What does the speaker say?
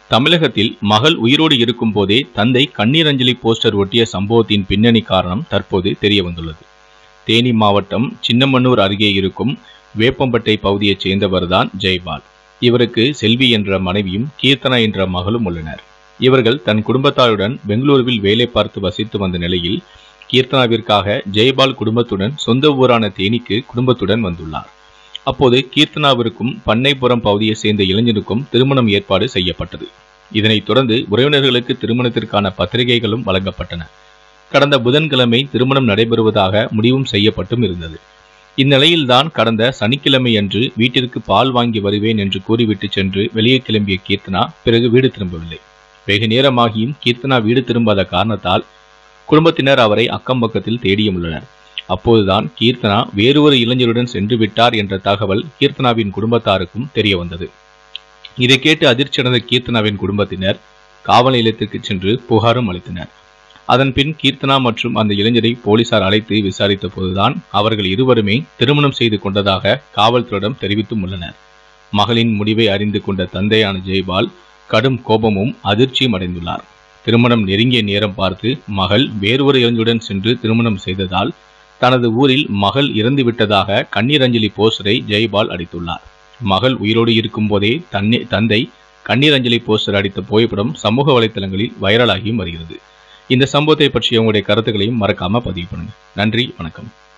தமிழகத்தில் மகள் உயிரோடு இருக்கும் போதே தந்தை கண்ணீர் அஞ்சலி போஸ்டர் ஒட்டிய சம்பவத்தின் பின்னணி காரணம் தற்போது தெரிய வந்துள்ளது தேனி மாவட்டம் சின்னமன்னூர் அருகே இருக்கும் வேப்பம்பட்டை பகுதியைச் சேர்ந்தவர்தான் ஜெய்பால் இவருக்கு செல்வி என்ற மனைவியும் கீர்த்தனா என்ற மகளும் உள்ளனர் இவர்கள் தன் குடும்பத்தாருடன் பெங்களூருவில் வேலை பார்த்து வசித்து வந்த நிலையில் கீர்த்தனாவிற்காக ஜெய்பால் குடும்பத்துடன் சொந்த ஊரான தேனிக்கு குடும்பத்துடன் வந்துள்ளார் அப்போது கீர்த்தனாவிற்கும் பண்ணைப்புறம் பகுதியைச் சேர்ந்த இளைஞனுக்கும் திருமணம் ஏற்பாடு செய்யப்பட்டது இதனைத் தொடர்ந்து உறவினர்களுக்கு திருமணத்திற்கான பத்திரிகைகளும் வழங்கப்பட்டன கடந்த புதன்கிழமை திருமணம் நடைபெறுவதாக முடிவும் செய்யப்பட்டும் இருந்தது இந்நிலையில்தான் கடந்த சனிக்கிழமை அன்று வீட்டிற்கு பால் வாங்கி வருவேன் என்று கூறிவிட்டு சென்று வெளியே கிளம்பிய கீர்த்தனா பிறகு வீடு திரும்பவில்லை வெகு நேரமாகியும் கீர்த்தனா வீடு திரும்பாத காரணத்தால் குடும்பத்தினர் அவரை அக்கம் பக்கத்தில் தேடியும் உள்ளனர் அப்போதுதான் கீர்த்தனா வேறு ஒரு இளைஞருடன் சென்று விட்டார் என்ற தகவல் கீர்த்தனாவின் குடும்பத்தாருக்கும் தெரிய வந்தது இதை கேட்டு அதிர்ச்சியடைந்த கீர்த்தனாவின் குடும்பத்தினர் காவல் நிலையத்திற்கு சென்று புகாரும் அளித்தனர் அதன் பின் கீர்த்தனா மற்றும் அந்த இளைஞரை போலீசார் அழைத்து விசாரித்த போதுதான் அவர்கள் இருவருமே திருமணம் செய்து கொண்டதாக காவல்துறையிடம் தெரிவித்தும் உள்ளனர் மகளின் முடிவை அறிந்து கொண்ட தந்தையான ஜெய்பால் கடும் கோபமும் அதிர்ச்சியும் அடைந்துள்ளார் திருமணம் நெருங்கிய நேரம் பார்த்து மகள் வேறொரு இளைஞருடன் சென்று திருமணம் செய்ததால் தனது ஊரில் மகள் இறந்து விட்டதாக கண்ணீர் அஞ்சலி போஸ்டரை ஜெய்பால் அடித்துள்ளார் மகள் உயிரோடு இருக்கும் போதே தன்னை தந்தை கண்ணீர் அஞ்சலி போஸ்டர் அடித்த புகைப்படம் சமூக வலைத்தளங்களில் வைரலாகியும் வருகிறது இந்த சம்பவத்தை பற்றிய உங்களுடைய கருத்துக்களையும் மறக்காம பதிவு பண்ணுங்க நன்றி வணக்கம்